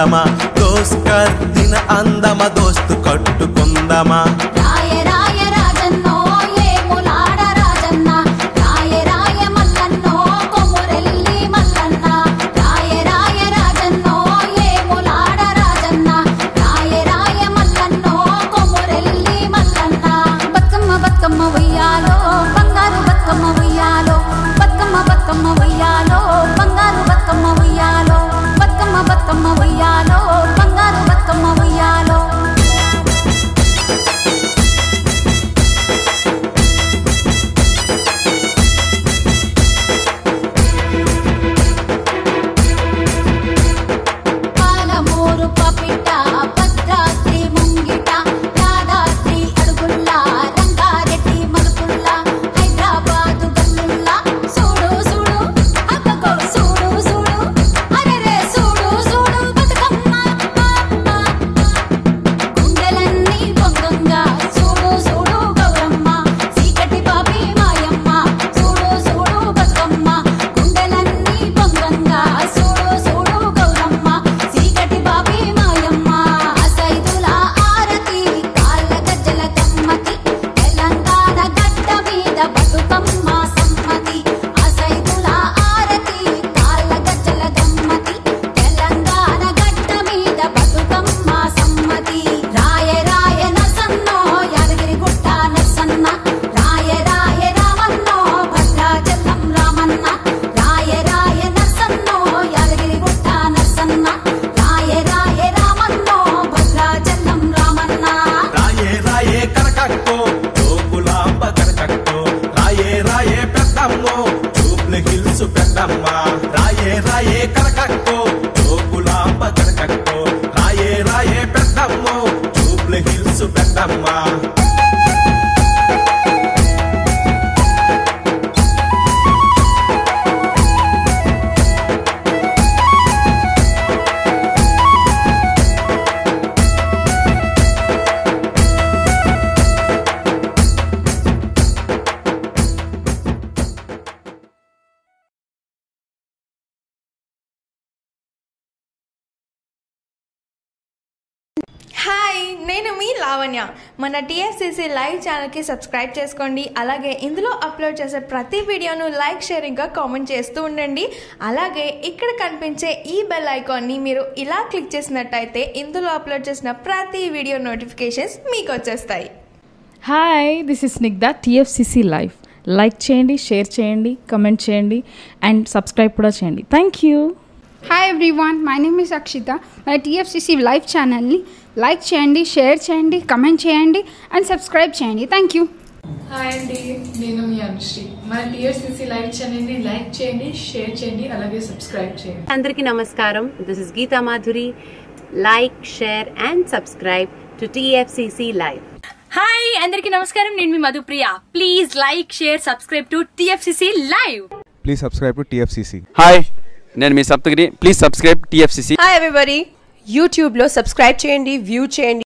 అందమా దోస్కర్ దిన అందమ దోస్తు కట్టుకుందమా రాయ రాయ రాజన్నో ఏములాడ రాజన్న రాయ రాయ మల్లన్నో కొమురెల్లి మల్లన్న రాయ రాయ రాజన్నో ఏములాడ రాజన్న రాయ రాయ మల్లన్నో కొమురెల్లి మల్లన్న బతుకమ్మ బతుకమ్మ ఉయ్యాలో బంగారు బతుకమ్మ ఉయ్యాలో బతుకమ్మ బతుకమ్మ ఉయ్యాలో బంగారు బతుకమ్మ ఉయ్యాలో బతుకమ్మ బతుకమ్మ ఉయ్యాలో బంగారు బతుకమ్మ ఉయ్యాలో పాలమూరు పపిట భద్రాద్రి ముంగిట యాదాద్రి అడుగుల్లా రంగారెడ్డి మలుపుల్లా హైదరాబాదు గల్లుల్లా చూడు చూడు అక్కకో చూడు చూడు అరెరే చూడు చూడు బతుకమ్మ గుండెలన్నీ పొంగంగా చూడు చూడు గౌరమ్మ చీకటి పాపి మాయమ్మ చూడు చూడు బతుకమ్మ గుండెలన్నీ పొంగంగా చూడు చూడు గౌరమ్మ చీకటి పాపి మాయమ్మ అసైదుల ఆరతి కాళ్ళ గజ్జల గమ్మతి తెలంగాణ గడ్డ మీద బతుకమ్మ సమ్మతి అసైదుల ఆరతి కాళ్ళ గజ్జల గమ్మతి తెలంగాణ గడ్డ మీద బతుకమ్మ సమ్మతి రాయ రాయ నసన్నో యాదగిరి గుట్ట నసన్న రాయ రాయ రామన్నో భద్రాచలం రామన్న రాయ రాయ నసన్నో యాదగిరి గుట్ట నసన్న రాయ రాయ రామన్నో భద్రాచలం రామన్న రాయే రాయే కనకక్కో జోకులాంబ కనకక్కో రాయే రాయే పెద్దమ్మో చూపుల హిల్స్ పెద్దమ్మ రాయే రాయే కనకక్కో జోకులాంబ కనకక్కో రాయే రాయే పెద్దమ్మో చూపుల హిల్స్ పెద్దమ్మ హాయ్ నేను మీ లావణ్య మన టీఎస్సీసీ లైవ్ ఛానల్కి సబ్స్క్రైబ్ చేసుకోండి అలాగే ఇందులో అప్లోడ్ చేసే ప్రతి వీడియోను లైక్ షేరింగ్గా కామెంట్ చేస్తూ ఉండండి అలాగే ఇక్కడ కనిపించే ఈ బెల్ ఐకాన్ని మీరు ఇలా క్లిక్ చేసినట్టయితే ఇందులో అప్లోడ్ చేసిన ప్రతి వీడియో నోటిఫికేషన్స్ మీకు వచ్చేస్తాయి hi this is Snigdha TFCC live like చేయండి షేర్ చేయండి కమెంట్ చేయండి అండ్ సబ్స్క్రైబ్ కూడా చేయండి thank you hi everyone my name is Akshitha మన టీఎఫ్సిసి లైవ్ ఛానల్ని లైక్ చేయండి షేర్ చేయండి కమెంట్ చేయండి అండ్ సబ్స్క్రైబ్ చేయండి థ్యాంక్ యూ హాయ్ అండి నేను మీ అనుశ్రీ మన టీఎస్సీసీ లైవ్ ఛానల్ని లైక్ చేయండి షేర్ చేయండి అలాగే సబ్స్క్రైబ్ చేయండి అందరికీ నమస్కారం this is Geetha Madhuri like share and subscribe to TFCC live hi అందరికీ నమస్కారం నేను మీ Madhupriya please like share subscribe to TFCC live please subscribe to TFCC hi నేను మీ Saptagiri please subscribe TFCC hi everybody యూట్యూబ్లో సబ్స్క్రైబ్ చేయండి వ్యూ చేయండి